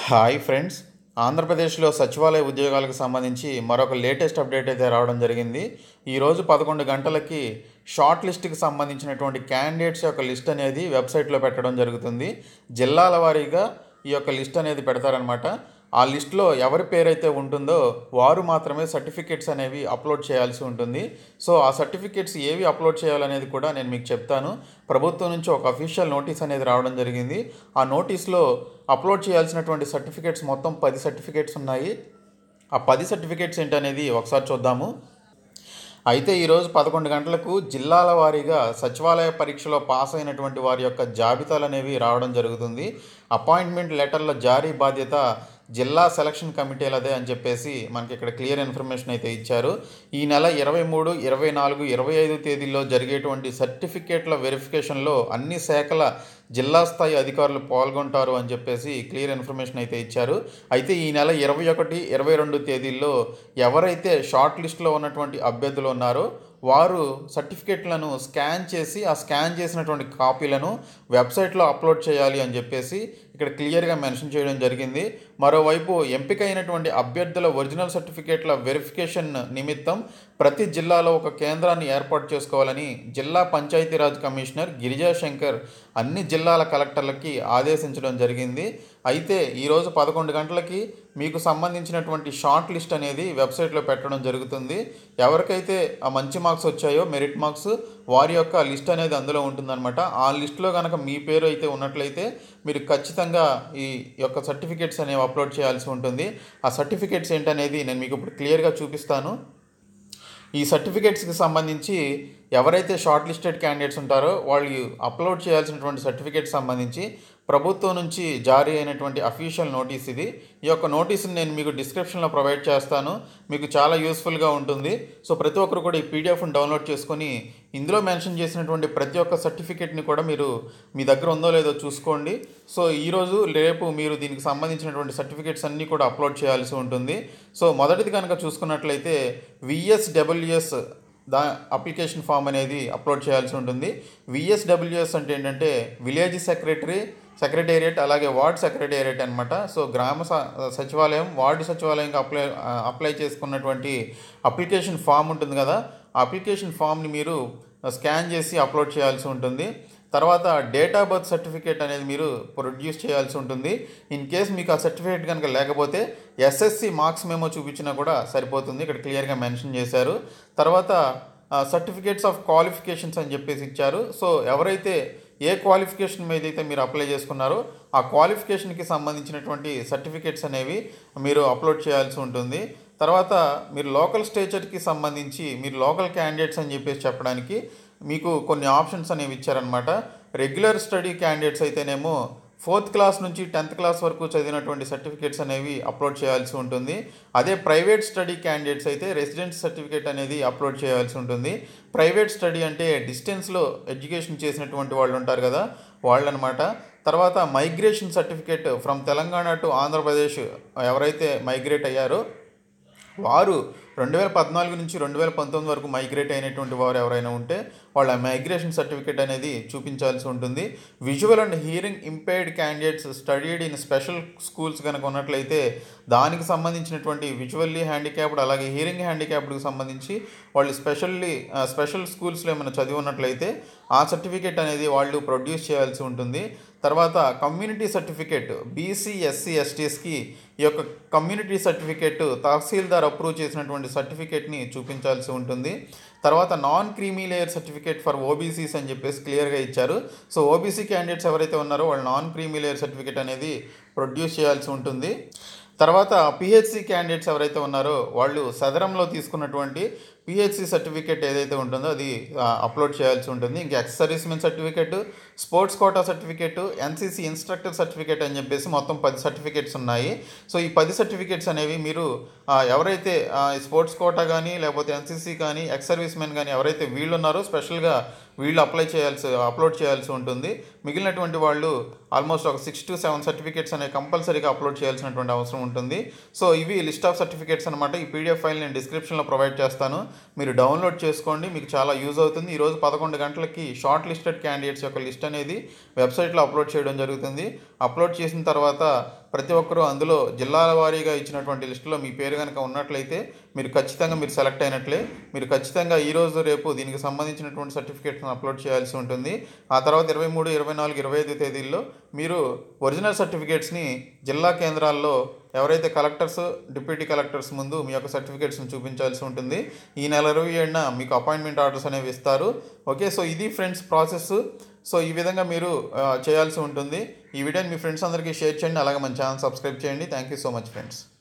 hi friends ఆంధ్రప్రదేశ్లో సచివాలయ ఉద్యోగాలకు సంబంధించి మరొక లేటెస్ట్ అప్డేట్ అయితే రావడం జరిగింది ఈరోజు పదకొండు గంటలకి షార్ట్ లిస్ట్కి సంబంధించినటువంటి క్యాండిడేట్స్ యొక్క లిస్ట్ అనేది వెబ్సైట్లో పెట్టడం జరుగుతుంది జిల్లాల వారీగా ఈ యొక్క లిస్ట్ అనేది పెడతారనమాట ఆ లిస్ట్లో ఎవరి పేరైతే ఉంటుందో వారు మాత్రమే సర్టిఫికేట్స్ అనేవి అప్లోడ్ చేయాల్సి ఉంటుంది సో ఆ సర్టిఫికేట్స్ ఏవి అప్లోడ్ చేయాలనేది కూడా నేను మీకు చెప్తాను ప్రభుత్వం నుంచి ఒక అఫీషియల్ నోటీస్ అనేది రావడం జరిగింది ఆ నోటీస్లో అప్లోడ్ చేయాల్సినటువంటి సర్టిఫికేట్స్ మొత్తం పది సర్టిఫికేట్స్ ఉన్నాయి ఆ పది సర్టిఫికేట్స్ ఏంటనేది ఒకసారి చూద్దాము అయితే ఈరోజు పదకొండు గంటలకు జిల్లాల వారీగా సచివాలయ పరీక్షలో పాస్ అయినటువంటి వారి యొక్క జాబితాలు అనేవి రావడం జరుగుతుంది అపాయింట్మెంట్ లెటర్ల జారీ బాధ్యత జిల్లా సెలక్షన్ కమిటీలదే అని చెప్పేసి మనకి ఇక్కడ క్లియర్ ఇన్ఫర్మేషన్ అయితే ఇచ్చారు ఈ నెల ఇరవై మూడు ఇరవై నాలుగు ఇరవై ఐదు తేదీల్లో జరిగేటువంటి సర్టిఫికేట్ల వెరిఫికేషన్లో అన్ని శాఖల జిల్లా స్థాయి అధికారులు పాల్గొంటారు అని చెప్పేసి క్లియర్ ఇన్ఫర్మేషన్ అయితే ఇచ్చారు అయితే ఈ నెల ఇరవై ఒకటి ఇరవై రెండు తేదీల్లో ఎవరైతే షార్ట్ లిస్ట్లో ఉన్నటువంటి అభ్యర్థులు ఉన్నారో వారు సర్టిఫికేట్లను స్కాన్ చేసి ఆ స్కాన్ చేసినటువంటి కాపీలను వెబ్సైట్లో అప్లోడ్ చేయాలి అని చెప్పేసి ఇక్కడ క్లియర్గా మెన్షన్ చేయడం జరిగింది మరోవైపు ఎంపికైనటువంటి అభ్యర్థుల ఒరిజినల్ సర్టిఫికేట్ల వెరిఫికేషన్ నిమిత్తం ప్రతి జిల్లాలో ఒక కేంద్రాన్ని ఏర్పాటు చేసుకోవాలని జిల్లా పంచాయతీరాజ్ కమిషనర్ గిరిజా శంకర్ అన్ని జిల్లాల కలెక్టర్లకి ఆదేశించడం జరిగింది అయితే ఈరోజు పదకొండు గంటలకి మీకు సంబంధించినటువంటి షార్ట్ లిస్ట్ అనేది వెబ్సైట్లో పెట్టడం జరుగుతుంది ఎవరికైతే ఆ మంచి మార్క్స్ వచ్చాయో మెరిట్ మార్క్స్ వారి యొక్క లిస్ట్ అనేది అందులో ఉంటుందన్నమాట ఆ లిస్ట్లో కనుక మీ పేరు అయితే ఉన్నట్లయితే మీరు ఖచ్చితంగా ఈ యొక్క సర్టిఫికేట్స్ అనేవి అప్లోడ్ చేయాల్సి ఉంటుంది ఆ సర్టిఫికేట్స్ ఏంటనేది నేను మీకు ఇప్పుడు క్లియర్గా చూపిస్తాను ఈ సర్టిఫికేట్స్కి సంబంధించి ఎవరైతే షార్ట్ లిస్టెడ్ క్యాండిడేట్స్ ఉంటారో వాళ్ళు అప్లోడ్ చేయాల్సినటువంటి సర్టిఫికేట్స్ సంబంధించి ప్రభుత్వం నుంచి జారీ అయినటువంటి అఫీషియల్ నోటీస్ ఇది ఈ యొక్క నోటీస్ని నేను మీకు డిస్క్రిప్షన్లో ప్రొవైడ్ చేస్తాను మీకు చాలా యూస్ఫుల్గా ఉంటుంది సో ప్రతి ఒక్కరు కూడా ఈ పీడిఎఫ్ని డౌన్లోడ్ చేసుకొని ఇందులో మెన్షన్ చేసినటువంటి ప్రతి ఒక్క సర్టిఫికేట్ని కూడా మీరు మీ దగ్గర ఉందో లేదో చూసుకోండి సో ఈరోజు రేపు మీరు దీనికి సంబంధించినటువంటి సర్టిఫికేట్స్ అన్నీ కూడా అప్లోడ్ చేయాల్సి ఉంటుంది సో మొదటిది కనుక చూసుకున్నట్లయితే విఎస్డబ్ల్యూఎస్ దా అప్లికేషన్ ఫామ్ అనేది అప్లోడ్ చేయాల్సి ఉంటుంది విఎస్డబ్ల్యూఎస్ అంటే ఏంటంటే విలేజ్ సెక్రటరీ సెక్రటేరియట్ అలాగే వార్డ్ సెక్రటేరియట్ అనమాట సో గ్రామ స- సచివాలయం వార్డు సచివాలయంకి అప్లై అప్లై చేసుకున్నటువంటి అప్లికేషన్ ఫామ్ ఉంటుంది కదా ఆ అప్లికేషన్ ఫామ్ని మీరు స్కాన్ చేసి అప్లోడ్ చేయాల్సి ఉంటుంది తర్వాత డేట్ ఆఫ్ బర్త్ సర్టిఫికేట్ అనేది మీరు ప్రొడ్యూస్ చేయాల్సి ఉంటుంది ఇన్ కేస్ మీకు ఆ సర్టిఫికేట్ కనుక లేకపోతే ఎస్ఎస్సి మార్క్స్ మేమో చూపించినా కూడా సరిపోతుంది ఇక్కడ క్లియర్గా మెన్షన్ చేశారు తర్వాత సర్టిఫికేట్స్ ఆఫ్ క్వాలిఫికేషన్స్ అని చెప్పేసి ఇచ్చారు సో ఎవరైతే ఏ క్వాలిఫికేషన్ మీద అయితే మీరు అప్లై చేసుకున్నారో ఆ క్వాలిఫికేషన్కి సంబంధించినటువంటి సర్టిఫికేట్స్ అనేవి మీరు అప్లోడ్ చేయాల్సి ఉంటుంది తర్వాత మీరు లోకల్ స్టేచర్కి సంబంధించి మీరు లోకల్ క్యాండిడేట్స్ అని చెప్పేసి చెప్పడానికి మీకు కొన్ని ఆప్షన్స్ అనేవి ఇచ్చారనమాట రెగ్యులర్ స్టడీ క్యాండిడేట్స్ అయితేనేమో ఫోర్త్ క్లాస్ నుంచి టెన్త్ క్లాస్ వరకు చదివినటువంటి సర్టిఫికేట్స్ అనేవి అప్లోడ్ చేయాల్సి ఉంటుంది అదే ప్రైవేట్ స్టడీ క్యాండిడేట్స్ అయితే రెసిడెన్స్ సర్టిఫికేట్ అనేది అప్లోడ్ చేయాల్సి ఉంటుంది ప్రైవేట్ స్టడీ అంటే డిస్టెన్స్లో ఎడ్యుకేషన్ చేసినటువంటి వాళ్ళు ఉంటారు కదా వాళ్ళనమాట తర్వాత migration certificate from Telangana to Andhra Pradesh ఎవరైతే మైగ్రేట్ అయ్యారో వారు రెండు వేల పద్నాలుగు నుంచి రెండు వేల పంతొమ్మిది వరకు మైగ్రేట్ అయినటువంటి వారు ఎవరైనా ఉంటే వాళ్ళ మైగ్రేషన్ సర్టిఫికేట్ అనేది చూపించాల్సి ఉంటుంది visual and hearing impaired candidates studied in special schools కనుక ఉన్నట్లయితే దానికి సంబంధించినటువంటి విజువల్లీ హ్యాండిక్యాప్డ్ అలాగే హియరింగ్ హ్యాండిక్యాప్డ్కి సంబంధించి వాళ్ళు స్పెషల్లీ స్పెషల్ స్కూల్స్లో ఏమైనా చదివి ఉన్నట్లయితే ఆ సర్టిఫికేట్ అనేది వాళ్ళు ప్రొడ్యూస్ చేయాల్సి ఉంటుంది తర్వాత కమ్యూనిటీ సర్టిఫికేట్ బీసీ ఎస్సీ ఎస్టీస్కి ఈ యొక్క కమ్యూనిటీ సర్టిఫికేట్ తహసీల్దార్ అప్రూవ్ చేసినటువంటి సర్టిఫికేట్ని చూపించాల్సి ఉంటుంది తర్వాత non creamy layer certificate for OBCs అని చెప్పేసి క్లియర్గా ఇచ్చారు సో ఓబీసీ క్యాండిడేట్స్ ఎవరైతే ఉన్నారో వాళ్ళు నాన్ క్రీమీ లేయర్ సర్టిఫికేట్ అనేది ప్రొడ్యూస్ చేయాల్సి ఉంటుంది తర్వాత పిహెచ్సి క్యాండిడేట్స్ ఎవరైతే ఉన్నారో వాళ్ళు సదరంలో తీసుకున్నటువంటి పిహెచ్సి సర్టిఫికేట్ ఏదైతే ఉంటుందో అది ఆ, అప్లోడ్ చేయాల్సి ఉంటుంది ఇంకా ex servicemen certificate sports quota certificate NCC instructor certificate అని చెప్పేసి మొత్తం పది సర్టిఫికేట్స్ ఉన్నాయి సో ఈ పది సర్టిఫికేట్స్ అనేవి మీరు ఆ, ఎవరైతే ఆ, ఈ స్పోర్ట్స్ కోటా కానీ లేకపోతే ఎన్సీసీ కానీ ఎక్స్ సర్వీస్మెన్ కానీ ఎవరైతే వీళ్ళు ఉన్నారో స్పెషల్గా వీళ్ళు అప్లై చేయాల్సి అప్లోడ్ చేయాల్సి ఉంటుంది మిగిలినటువంటి వాళ్ళు ఆల్మోస్ట్ ఒక సిక్స్ టు సెవెన్ సర్టిఫికేట్స్ అనేవి కంపల్సరీగా అప్లోడ్ చేయాల్సినటువంటి అవసరం ఉంటుంది సో ఇవి లిస్ట్ ఆఫ్ సర్టిఫికేట్స్ అనమాట ఈ పీడిఎఫ్ ఫైల్ నేను డిస్క్రిప్షన్లో ప్రొవైడ్ చేస్తాను మీరు డౌన్లోడ్ చేసుకోండి మీకు చాలా యూజ్ అవుతుంది ఈరోజు పదకొండు గంటలకి షార్ట్ లిస్టెడ్ క్యాండిడేట్స్ యొక్క లిస్ట్ అనేది వెబ్సైట్లో అప్లోడ్ చేయడం జరుగుతుంది అప్లోడ్ చేసిన తర్వాత ప్రతి ఒక్కరూ అందులో జిల్లాల వారీగా ఇచ్చినటువంటి లిస్టులో మీ పేరు కనుక ఉన్నట్లయితే మీరు ఖచ్చితంగా మీరు సెలెక్ట్ అయినట్లే మీరు ఖచ్చితంగా ఈ రోజు రేపు దీనికి సంబంధించినటువంటి సర్టిఫికేట్ను అప్లోడ్ చేయాల్సి ఉంటుంది ఆ తర్వాత ఇరవై మూడు ఇరవై నాలుగు ఇరవై ఐదు తేదీల్లో మీరు ఒరిజినల్ సర్టిఫికేట్స్ని జిల్లా కేంద్రాల్లో ఎవరైతే కలెక్టర్స్ డిప్యూటీ కలెక్టర్స్ ముందు మీ యొక్క సర్టిఫికేట్స్ని చూపించాల్సి ఉంటుంది ఈ నెల ఇరవై ఏడున మీకు అపాయింట్మెంట్ ఆర్డర్స్ అనేవి ఇస్తారు ఓకే సో ఇది ఫ్రెండ్స్ ప్రాసెస్ సో ఈ విధంగా మీరు ఆ, చేయాల్సి ఉంటుంది ఈ వీడియోని మీ ఫ్రెండ్స్ అందరికీ షేర్ చేయండి అలాగే మన ఛానల్ సబ్స్క్రైబ్ చేయండి thank you so much friends